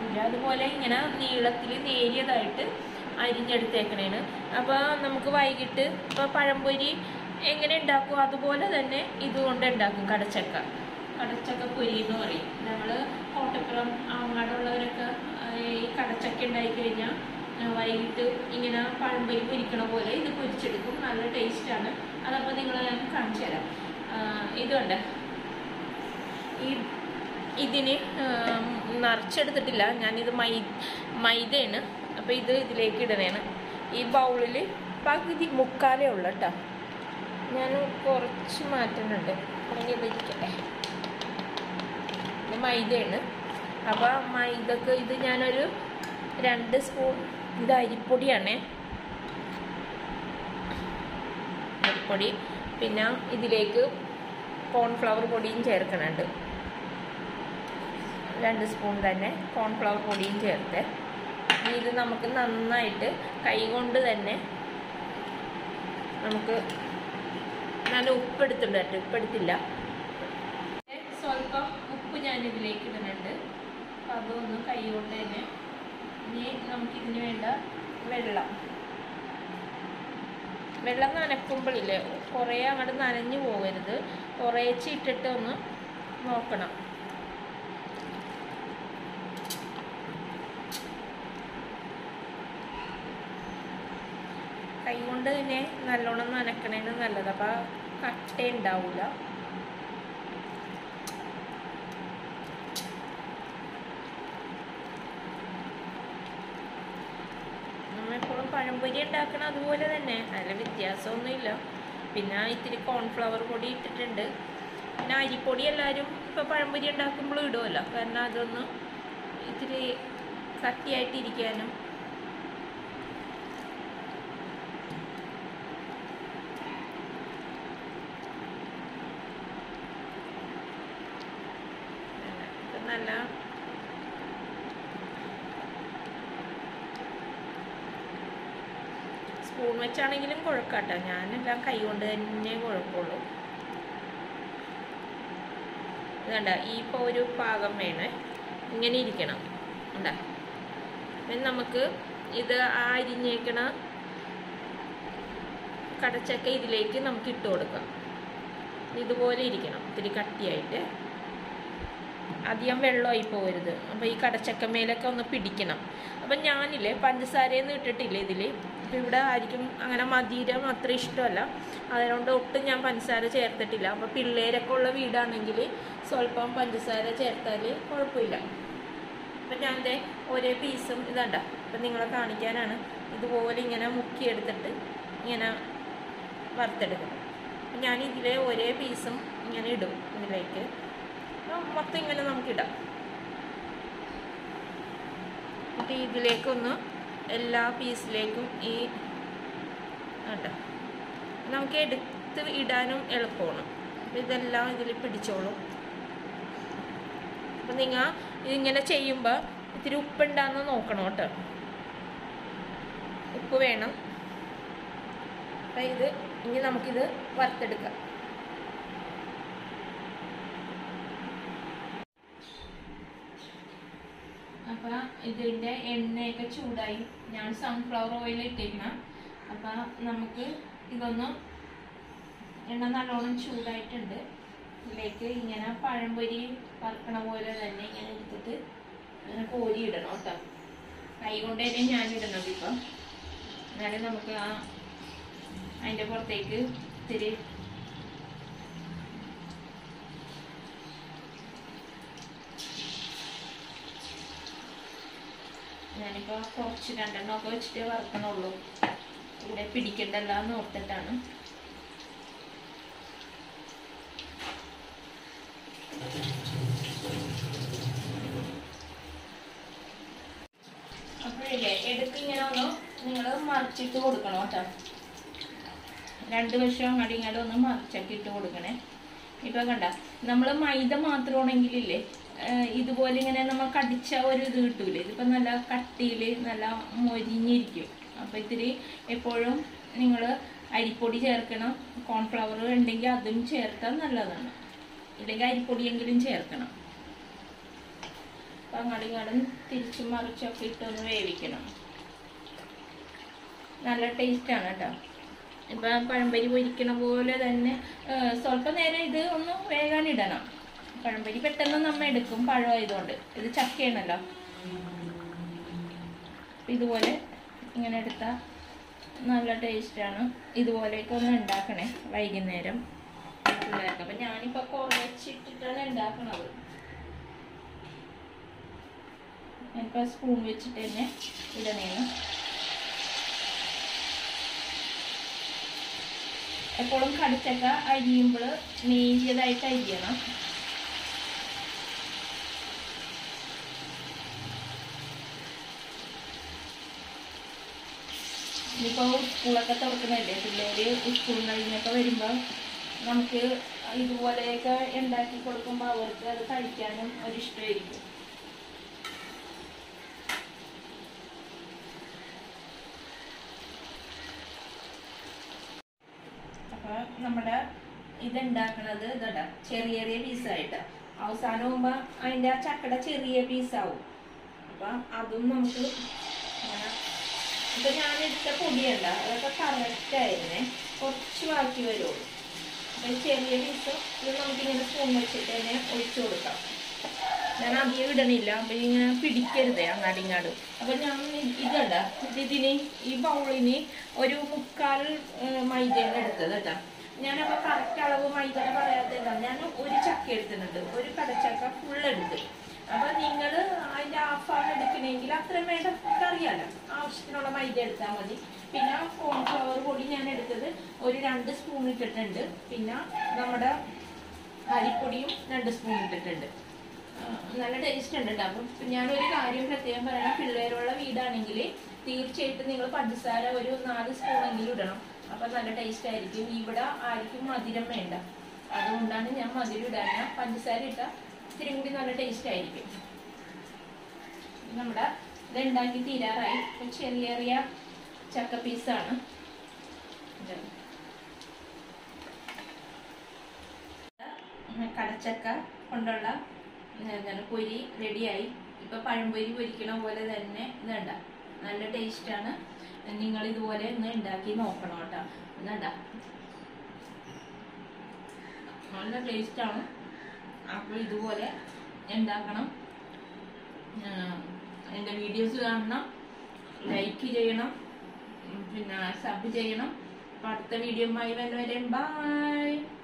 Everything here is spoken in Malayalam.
പറ്റില്ല അതുപോലെ ഇങ്ങനെ നീളത്തിൽ നേരിയതായിട്ട് അരിഞ്ഞെടുത്തേക്കണേണ് അപ്പോൾ നമുക്ക് വൈകിട്ട് ഇപ്പോൾ പഴംപൊരി എങ്ങനെ ഉണ്ടാക്കും അതുപോലെ തന്നെ ഇതുകൊണ്ട് ഉണ്ടാക്കും കടച്ചക്ക കടച്ചക്ക പൊരി എന്ന് പറയും നമ്മൾ കോട്ടപ്പുറം അങ്ങാടുള്ളവരൊക്കെ ആ, ഈ കടച്ചക്ക ഉണ്ടായി കഴിഞ്ഞാൽ വൈകിട്ട് ഇങ്ങനെ പഴംപൊരി പൊരിക്കണ പോലെ ഇത് പൊരിച്ചെടുക്കും നല്ല ടേസ്റ്റാണ് അതപ്പോൾ നിങ്ങൾ ഞാൻ കാണിച്ചു തരാം ആ, ഇതുണ്ട് ഈ ഇതിന് ആം, നിറച്ചെടുത്തിട്ടില്ല ഞാനിത് മൈ മൈദയാണ് അപ്പോൾ ഇത് ഇതിലേക്ക് ഇടണേണ് ഈ ബൗളിൽ പകുതി മുക്കാലേ ഉള്ളു കേട്ടോ ഞാൻ കുറച്ച് മാറ്റുന്നുണ്ട് അല്ലെങ്കിൽ ഇത് ഇരിക്കട്ടെ ഇത് മൈദയാണ് അപ്പോൾ മൈദക്ക് ഇത് ഞാനൊരു രണ്ട് സ്പൂൺ ഇത് അരിപ്പൊടിയാണേ അരിപ്പൊടി പിന്നെ ഇതിലേക്ക് കോൺഫ്ലവർ പൊടിയും ചേർക്കുന്നുണ്ട് രണ്ട് സ്പൂൺ തന്നെ കോൺഫ്ലവർ പൊടിയും ചേർത്ത് ഇനി ഇത് നമുക്ക് നന്നായിട്ട് കൈകൊണ്ട് തന്നെ നമുക്ക് നല്ല ഉപ്പെടുത്തിട്ടുണ്ട് കേട്ടോ ഉപ്പെടുത്തില്ല സ്വല്പം ഉപ്പ് ഞാൻ ഇതിലേക്ക് ഇടുന്നുണ്ട് അപ്പം അതൊന്ന് കൈ കൊണ്ട് തന്നെ ഇനി നമുക്കിതിന് വേണ്ട വെള്ളം വെള്ളം നനക്കുമ്പോഴില്ലേ കുറേ അങ്ങോട്ട് നനഞ്ഞു പോകരുത് കുറേച്ച് ഇട്ടിട്ട് ഒന്ന് നോക്കണം കൈ കൊണ്ട് തന്നെ നല്ലോണം നനക്കണേന് നല്ലത് അപ്പം കട്ട ഉണ്ടാവില്ല നമ്മളെപ്പോഴും പഴംപൊരി ഉണ്ടാക്കണം അതുപോലെ തന്നെ അതിൽ വ്യത്യാസമൊന്നുമില്ല പിന്നെ ഇത്തിരി കോൺഫ്ലവർ പൊടി ഇട്ടിട്ടുണ്ട് പിന്നെ അരിപ്പൊടി എല്ലാവരും ഇപ്പോൾ പഴംപൊരി ഉണ്ടാക്കുമ്പോൾ ഇടുമല്ലോ കാരണം അതൊന്ന് ഇത്തിരി കട്ടിയായിട്ടിരിക്കാനും ഇത് നല്ല സ്പൂൺ വെച്ചാണെങ്കിലും കുഴക്കാട്ടോ ഞാനെല്ലാം കൈ കൊണ്ട് തന്നെ കുഴപ്പമുള്ളൂ ഇതണ്ട ഈ ഇപ്പോൾ ഒരു പാകം വേണേ ഇങ്ങനെ ഇരിക്കണം ഉണ്ടാ പിന്നെ നമുക്ക് ഇത് ആ അരിഞ്ഞേക്കണ കടച്ചക്ക ഇതിലേക്ക് നമുക്ക് ഇട്ട് കൊടുക്കാം ഇതുപോലെ ഇരിക്കണം ഇത്തിരി കട്ടിയായിട്ട് അധികം വെള്ളമായി പോകരുത് അപ്പോൾ ഈ കടച്ചക്കമേലൊക്കെ ഒന്ന് പിടിക്കണം അപ്പം ഞാനില്ലേ പഞ്ചസാരയൊന്നും ഇട്ടിട്ടില്ല ഇതിൽ ഇപ്പം ഇവിടെ ആയിരിക്കും അങ്ങനെ മധുരം അത്ര ഇഷ്ടമല്ല അതുകൊണ്ട് ഒട്ടും ഞാൻ പഞ്ചസാര ചേർത്തിട്ടില്ല അപ്പോൾ പിള്ളേരൊക്കെ ഉള്ള വീടാണെങ്കിൽ സ്വല്പം പഞ്ചസാര ചേർത്താൽ കുഴപ്പമില്ല അപ്പം ഞാൻ ദേ ഒരേ പീസും ഇതണ്ട അപ്പം നിങ്ങളെ കാണിക്കാനാണ് ഇതുപോലെ ഇങ്ങനെ മുക്കിയെടുത്തിട്ട് ഇങ്ങനെ വറുത്തെടുക്കണം അപ്പം ഞാൻ ഇതിലെ ഒരേ പീസും ഇങ്ങനെ ഇടും ഇതിലേക്ക് അപ്പം മൊത്തം ഇങ്ങനെ നമുക്കിടാം എന്നിട്ട് ഇതിലേക്കൊന്ന് എല്ലാ പീസിലേക്കും ഈ കേട്ടോ നമുക്ക് എടുത്ത് ഇടാനും എളുപ്പമാണ് അപ്പം ഇതെല്ലാം ഇതിൽ പിടിച്ചോളും അപ്പം നിങ്ങൾ ഇതിങ്ങനെ ചെയ്യുമ്പോൾ ഇത്തിരി ഉപ്പുണ്ടാന്ന് നോക്കണം കേട്ടോ ഉപ്പ് വേണം അപ്പം ഇത് ഇനി നമുക്കിത് വറുത്തെടുക്കാം അപ്പം ഇതിൻ്റെ എണ്ണയൊക്കെ ചൂടായി ഞാൻ സൺഫ്ലവർ ഓയിൽ ഇട്ടിരിക്കണം അപ്പം നമുക്ക് ഇതൊന്ന് എണ്ണ നല്ലോണം ചൂടായിട്ടുണ്ട് ഇതിലേക്ക് ഇങ്ങനെ പഴംപൊരി വറുക്കണ പോലെ തന്നെ ഇങ്ങനെ എടുത്തിട്ട് ഇങ്ങനെ കോരി ഇടണം കേട്ടോ കൈ കൊണ്ട് തന്നെ ഞാൻ ഇടണം ഇപ്പം എന്നാലും നമുക്ക് ആ അതിൻ്റെ പുറത്തേക്ക് ഇത്തിരി ഞാനിപ്പോൾ കുറച്ച് രണ്ടെണ്ണമൊക്കെ വെച്ചിട്ട് വറുക്കണുള്ളൂ ഇവിടെ പിടിക്കണ്ടല്ലോ എന്ന് ഓർത്തിട്ടാണ് അപ്പോഴില്ലേ എടുക്ക് ഇങ്ങനെ ഒന്ന് നിങ്ങൾ മറിച്ചിട്ട് കൊടുക്കണം കേട്ടോ രണ്ട് വശം അങ്ങോട്ടും ഇങ്ങോട്ടും ഒന്ന് മറിച്ചൊക്കെ ഇട്ട് കൊടുക്കണേ ഇപ്പൊ കണ്ട നമ്മൾ മൈദ മാത്രമാണെങ്കിലില്ലേ ഏഹ് ഇതുപോലെ ഇങ്ങനെ നമ്മൾ കടിച്ച ഒരു ഇത് കിട്ടൂലേ ഇതിപ്പോ നല്ല കട്ടിയിൽ നല്ല മൊരിഞ്ഞിരിക്കും അപ്പൊ ഇത്തിരി എപ്പോഴും നിങ്ങൾ അരിപ്പൊടി ചേർക്കണം കോൺഫ്ലവർ ഉണ്ടെങ്കിൽ അതും ചേർത്താൽ നല്ലതാണ് ഇല്ലെങ്കിൽ അരിപ്പൊടിയെങ്കിലും ചേർക്കണം അപ്പം അങ്ങോട്ടും ഇങ്ങോട്ടും തിരിച്ചും മറിച്ചൊക്കെ ഇട്ടൊന്ന് വേവിക്കണം നല്ല ടേസ്റ്റാണ് കേട്ടോ ഇപ്പം പഴംപരി പൊരിക്കണ പോലെ തന്നെ ആ, സ്വല്പം നേരം ഇത് ഒന്ന് വേകാനിടണം പഴംപരി പെട്ടെന്ന് നമ്മ എടുക്കും പഴമായതുകൊണ്ട് ഇത് ചക്കയാണല്ലോ അപ്പം ഇതുപോലെ ഇങ്ങനെ എടുത്താൽ നല്ല ടേസ്റ്റാണ് ഇതുപോലെയൊക്കെ ഒന്ന് ഉണ്ടാക്കണേ വൈകുന്നേരം പിള്ളേർക്ക് അപ്പം ഞാനിപ്പോൾ കുറച്ചിട്ടിട്ടാണ് ഉണ്ടാക്കണത് ഞാനിപ്പോൾ സ്പൂൺ വെച്ചിട്ട് തന്നെ ഇടണേന്ന് എപ്പോഴും കടിച്ചക്ക അരിയുമ്പോൾ നേരിയതായിട്ട് അരിയണം ഇനിയിപ്പോൾ സ്കൂളൊക്കെ തുറക്കുന്നതല്ലേ പിള്ളേർ സ്കൂളിൽ കഴിഞ്ഞൊക്കെ വരുമ്പോൾ നമുക്ക് ഇതുപോലെയൊക്കെ ഉണ്ടാക്കി കൊടുക്കുമ്പോൾ അവർക്ക് അത് കഴിക്കാനും ഒരിഷ്ടമായിരിക്കും അപ്പോൾ നമ്മുടെ ഇതുണ്ടാക്കണത് ഇതടാ ചെറിയ ചെറിയ പീസായിട്ട് അവസാനം ആകുമ്പോൾ അതിൻ്റെ ആ ചക്കട ചെറിയ പീസാവും അപ്പം അതും നമുക്ക് ഇങ്ങനെ ഇപ്പൊ ഞാൻ എടുത്ത പൊടിയല്ല അതൊക്കെ കറക്റ്റ് ആയിരുന്നേ കുറച്ച് ബാക്കി വരുള്ളൂ അപ്പൊ ഈ ചെറിയ പീസ് ഇത് നമുക്കിങ്ങനെ സ്പൂൺ വെച്ചിട്ട് തന്നെ ഒഴിച്ചു കൊടുക്കാം ഞാൻ അധികം ഇടണില്ല അപ്പൊ ഇങ്ങനെ പിടിക്കരുതേ അങ്ങാടിങ്ങാട് അപ്പൊ ഞാൻ ഇതണ്ട ഇതിന് ഈ ബൗളിന് ഒരു മുക്കാൽ മൈദയാണ് എടുത്തത് കേട്ടോ ഞാനപ്പോ കറക്റ്റ് അളവ് മൈദ പറയാത്തതാണ് ഞാൻ ഒരു ചക്ക എടുത്തിട്ടുണ്ട് ഒരു കടച്ചക്ക ഫുൾ എടുത്ത് അപ്പൊ നിങ്ങൾ അതിന്റെ ഹാഫാണ് എടുക്കണമെങ്കിൽ അത്രയും വേണ്ട അറിയാലോ ആവശ്യത്തിനുള്ള മൈദ എടുത്താൽ മതി പിന്നെ കോൺഫ്ലവർ പൊടി ഞാൻ എടുത്തത് ഒരു രണ്ട് സ്പൂൺ ഇട്ടിട്ടുണ്ട് പിന്നെ നമ്മുടെ അരിപ്പൊടിയും രണ്ട് സ്പൂൺ ഇട്ടിട്ടുണ്ട് ആ, നല്ല ടേസ്റ്റ് ഉണ്ട് കേട്ടോ അപ്പം ഞാനൊരു കാര്യം പ്രത്യേകം പറയണം പിള്ളേരുള്ള വീടാണെങ്കിൽ തീർച്ചയായിട്ടും നിങ്ങൾ പഞ്ചസാര ഒരു നാല് സ്പൂണെങ്കിലും ഇടണം അപ്പം നല്ല ടേസ്റ്റ് ആയിരിക്കും ഇവിടെ ആർക്കും മധുരം വേണ്ട അതുകൊണ്ടാണ് ഞാൻ മധുരം ഇടാൻ പഞ്ചസാര ഇട്ടാൽ ഇത്തിരി കൂടി നല്ല ടേസ്റ്റ് ആയിരിക്കും നമ്മുടെ ഇത് ഉണ്ടാക്കി തീരാറായി ഇപ്പം ചെറിയ ചെറിയ ചക്ക പീസാണ് ഇത്. കടച്ചക്ക കൊണ്ടുള്ള എന്താണ് പൊരി റെഡിയായി ഇപ്പൊ പഴംപൊരി പൊരിക്കണ പോലെ തന്നെ ഇതണ്ട നല്ല ടേസ്റ്റാണ് നിങ്ങൾ ഇതുപോലെ ഒന്ന് ഉണ്ടാക്കി നോക്കണം കേട്ടോ ഇതണ്ട നല്ല ടേസ്റ്റാണ് അപ്പോൾ ഇതുപോലെ ഉണ്ടാക്കണം എൻ്റെ വീഡിയോസ് കാണണം ലൈക്ക് ചെയ്യണം ഉം, പിന്നെ സബ് ചെയ്യണം അപ്പോൾ അടുത്ത വീഡിയോയുമായി വരുന്നവരെ ബൈ